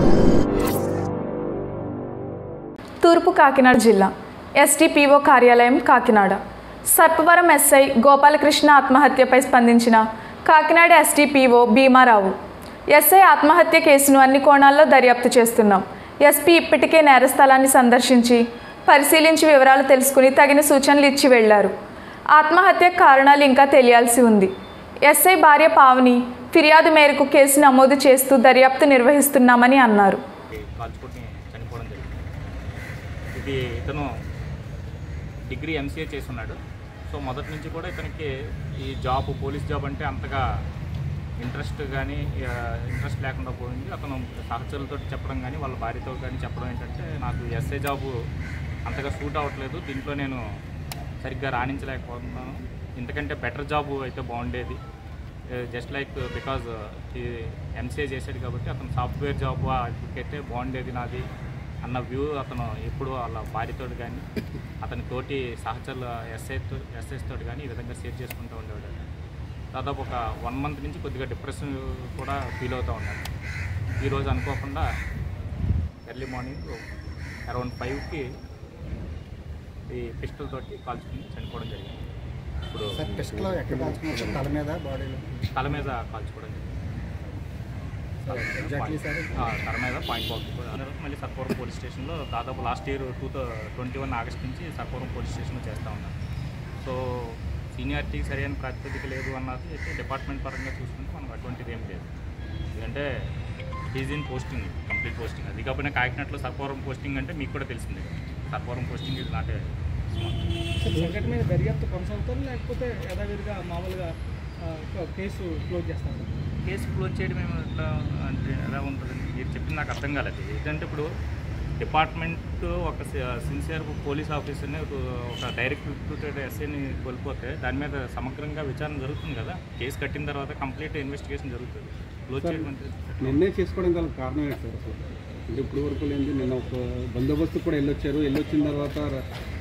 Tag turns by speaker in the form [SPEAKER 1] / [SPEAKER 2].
[SPEAKER 1] తూర్పు కాకినాడ జిల్లా ఎస్డిపిఓ కార్యాలయం కాకినాడ సర్పవరం ఎస్ఐ గోపాలకృష్ణ ఆత్మహత్యపై స్పందించిన కాకినాడ ఎస్డిపిఓ భీమారావు ఎస్ఐ ఆత్మహత్య కేసును అన్ని కోణాల్లో దర్యాప్తు చేస్తున్నాం ఎస్పీ ఇప్పటికే నేరస్థలాన్ని సందర్శించి పరిశీలించి వివరాలు తెలుసుకుని తగిన సూచనలు ఇచ్చి వెళ్లారు ఆత్మహత్య కారణాలు ఇంకా తెలియాల్సి ఉంది ఎస్ఐ భార్య పావని ఫిర్యాదు మేరకు కేసు నమోదు చేస్తూ దర్యాప్తు నిర్వహిస్తున్నామని అన్నారు
[SPEAKER 2] కాల్చుకొని చనిపోవడం జరిగింది ఇది ఇతను డిగ్రీ ఎంసీఏ చేసి ఉన్నాడు సో మొదటి నుంచి కూడా ఇతనికి ఈ జాబ్ పోలీస్ జాబ్ అంటే అంతగా ఇంట్రెస్ట్ కానీ ఇంట్రెస్ట్ లేకుండా పోయింది అతను సహచరులతో చెప్పడం కానీ వాళ్ళ భార్యతో కానీ చెప్పడం ఏంటంటే నాకు ఎస్ఐ జాబు అంతగా సూట్ అవ్వట్లేదు దీంట్లో నేను సరిగ్గా రాణించలేకపోతున్నాను ఇంతకంటే బెటర్ జాబ్ అయితే బాగుండేది జస్ట్ లైక్ బికాజ్ ఈ ఎంసీఏ చేశాడు కాబట్టి అతను సాఫ్ట్వేర్ జాబ్ అయితే బాగుండేది నాది అన్న వ్యూ అతను ఎప్పుడు వాళ్ళ భార్యతో కానీ అతని తోటి సహచరుల ఎస్ఐ ఎస్ఐస్ తోటి కానీ ఈ విధంగా షేర్ చేసుకుంటూ ఉండేవాడు దాదాపు ఒక వన్ మంత్ నుంచి కొద్దిగా డిప్రెషన్ కూడా ఫీల్ అవుతూ ఉన్నాడు ఈరోజు అనుకోకుండా ఎర్లీ మార్నింగ్ అరౌండ్ ఫైవ్కి ఈ పిస్టల్ తోటి కాల్చుకుని చనిపోవడం జరిగింది ఇప్పుడు
[SPEAKER 3] సార్ టెస్ట్లో ఎక్కడ కాల్చుకున్నారు తల మీద బాడీలో
[SPEAKER 2] తల మీద కాల్చుకోవడం జరిగింది
[SPEAKER 3] సార్ ఎగ్జాక్ట్లీ సార్
[SPEAKER 2] ఆ, తల మీద పాయింట్ బాక్స్ కూడా ఆ తర్వాత మళ్ళీ సర్పవరం పోలీస్ స్టేషన్లో దాదాపు last year two twenty one August నుంచి సర్పవరం పోలీస్ స్టేషన్లో చేస్తూ ఉన్నాను సో సీనియారిటీ సరైన ప్రాతిపదిక లేదు అన్నది అయితే డిపార్ట్మెంట్ పరంగా చూసుకుంటే మనకు అటువంటిది ఏం లేదు ఎందుకంటే is in posting complete posting అది కాకపోయినా కాకినాడలో సర్పవరం పోస్టింగ్ అంటే మీకు కూడా తెలిసిందే కదా సర్పవరం పోస్టింగ్ ఇది నాటే
[SPEAKER 4] సంఘటన మీద దర్యాప్తు కొనసాగుతారు లేకపోతే యథావిధిగా మామూలుగా ఆ, ఒక కేసు క్లోజ్ చేస్తారు
[SPEAKER 2] కేసు క్లోజ్ చేయడం ఏమో ఎట్లా అంటే ఎలా ఉంటుందండి మీరు చెప్పింది నాకు అర్థం కాలేదు ఏంటంటే ఇప్పుడు డిపార్ట్మెంట్ ఒక సిన్సియర్ పోలీస్ ఆఫీసర్ని ఒక ఒక డైరెక్ట్ రిక్రూటెడ్ ఎస్ఐని కోల్పోతే దాని మీద సమగ్రంగా విచారణ జరుగుతుంది కదా కేసు కట్టిన తర్వాత కంప్లీట్ ఇన్వెస్టిగేషన్ జరుగుతుంది క్లోజ్ చేయడం అంటే
[SPEAKER 5] నిర్ణయం చేసుకోవడం గల కారణం ఏంటి సార్ అసలు అంటే ఇప్పుడు వరకు లేని నిన్న ఒక బందోబస్తు కూడా వెళ్ళొచ్చారు వెళ్ళొచ్చిన తర్వాత ర-